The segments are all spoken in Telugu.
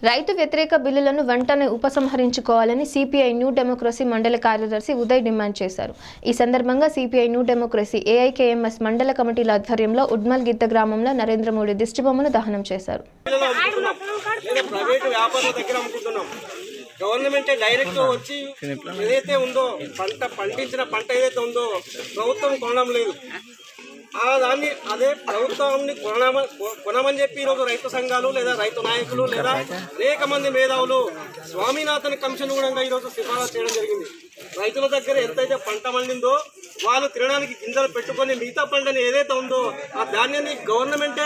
రైతు వ్యతిరేక బిల్లులను వెంటనే ఉపసంహరించుకోవాలని సిపిఐ న్యూ డెమోక్రసీ మండల కార్యదర్శి ఉదయ్ డిమాండ్ చేశారు ఈ సందర్భంగా సిపిఐ న్యూ డెమోక్రసీ ఏఐకేఎంఎస్ మండల కమిటీల ఆధ్వర్యంలో ఉడ్మల్ గిద్ద గ్రామంలో నరేంద్ర మోడీ దిష్టిబొమ్మను దహనం చేశారు పిల్లలు అమ్ముతున్నాం లేదా ప్రైవేట్ వ్యాపారుల దగ్గర అమ్ముకుంటున్నాం గవర్నమెంట్ డైరెక్ట్ వచ్చి ఏదైతే ఉందో పంట పండించిన పంట ఏదైతే ఉందో ప్రభుత్వం కొనడం లేదు ఆ దాన్ని అదే ప్రభుత్వాన్ని కొనమ కొనమని చెప్పి ఈరోజు రైతు సంఘాలు లేదా రైతు నాయకులు లేదా అనేక మంది మేధావులు స్వామినాథన్ కమిషన్ కూడా ఈరోజు సిఫారసు చేయడం జరిగింది రైతుల దగ్గర ఎంతైతే పంట పండిందో వాళ్ళు తినడానికి గింజలు పెట్టుకొని మిగతా పంటని ఏదైతే ఉందో ఆ ధాన్యాన్ని గవర్నమెంటే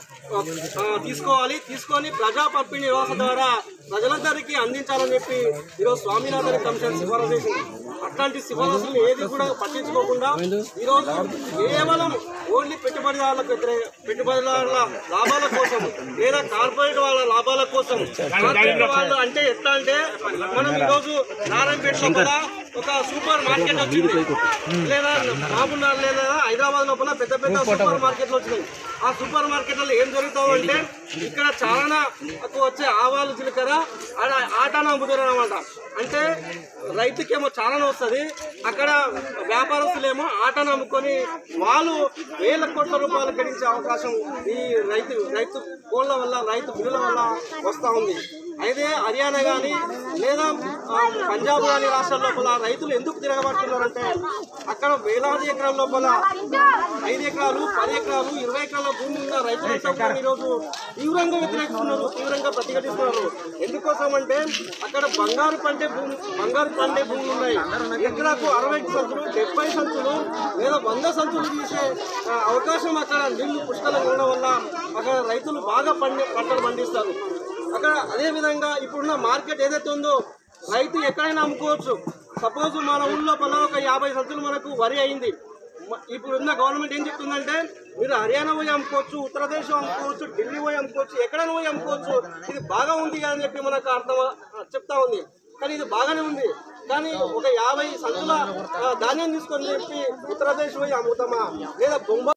ఆ, తీసుకోవాలి తీసుకొని ప్రజా పంపిణీ వ్యవస్థ ద్వారా ప్రజలందరికీ అందించాలని చెప్పి ఈరోజు స్వామినాథన్ కమిషన్ సిఫారసు చేసింది అట్లాంటి సిఫారసులు ఏది కూడా పట్టించుకోకుండా ఈరోజు కేవలం ఓన్లీ పెట్టుబడిదారులకు వ్యతిరేక పెట్టుబడిదారుల లాభాల కోసం లేదా కార్పొరేట్ వాళ్ళ లాభాల కోసం కార్పొరేట్ వాళ్ళు అంటే ఎట్లా అంటే మనం ఈరోజు నారాయణపేట లోపల ఒక సూపర్ మార్కెట్ వచ్చింది లేదా మామూలు లేదా హైదరాబాద్ లోపల పెద్ద పెద్ద సూపర్ మార్కెట్లు వచ్చినాయి ఆ సూపర్ మార్కెట్లలో ఏం జరుగుతావు అంటే ఇక్కడ చాలా వచ్చే ఆవాలు జీలకర్ర ఆడ ఆటాను అమ్ముతారు అనమాట అంటే రైతుకేమో చాలా వస్తుంది అక్కడ వ్యాపారస్తులేమో ఆటను అమ్ముకొని వాళ్ళు వేల కోట్ల రూపాయలు గడించే అవకాశం ఈ రైతు రైతు కోళ్ళ వల్ల రైతు బిల్లుల వల్ల వస్తూ ఉంది అయితే హర్యానా కానీ లేదా ఆ, పంజాబ్ కానీ రాష్ట్రాల లోపల రైతులు ఎందుకు తిరగబడుతున్నారంటే అక్కడ వేలాది ఎకరాల లోపల ఐదు ఎకరాలు పది ఎకరాలు ఇరవై ఎకరాల భూమి ఉన్న రైతులంతా కూడా ఈరోజు తీవ్రంగా వ్యతిరేకిస్తున్నారు తీవ్రంగా ప్రతిఘటిస్తున్నారు ఎందుకోసం అంటే అక్కడ బంగారు పండే భూమి బంగారు పండే భూములు ఉన్నాయి ఎకరాకు అరవై సంచులు డెబ్బై సంచులు లేదా వంద సంచులు తీసే ఆ, అవకాశం అక్కడ నీళ్లు పుష్కలంగా ఉండడం వల్ల అక్కడ రైతులు బాగా పండి పంటలు పండిస్తారు అక్కడ అదే విధంగా ఇప్పుడున్న మార్కెట్ ఏదైతే ఉందో రైతు ఎక్కడైనా అమ్ముకోవచ్చు సపోజ్ మన ఊళ్ళో పలా ఒక యాభై సంచులు మనకు వరి అయింది మ- ఇప్పుడు ఉన్న గవర్నమెంట్ ఏం చెప్తుందంటే మీరు హర్యానా పోయి అమ్ముకోవచ్చు ఉత్తరప్రదేశ్ అమ్ముకోవచ్చు ఢిల్లీ పోయి అమ్ముకోవచ్చు ఎక్కడైనా పోయి అమ్ముకోవచ్చు ఇది బాగా ఉంది కదా అని చెప్పి మనకు అర్థం చెప్తా ఉంది కానీ ఇది బాగానే ఉంది కానీ ఒక యాభై సంచుల ఆ, ధాన్యం తీసుకొని చెప్పి ఉత్తరప్రదేశ్ పోయి అమ్ముతామా లేదా బొంబాయి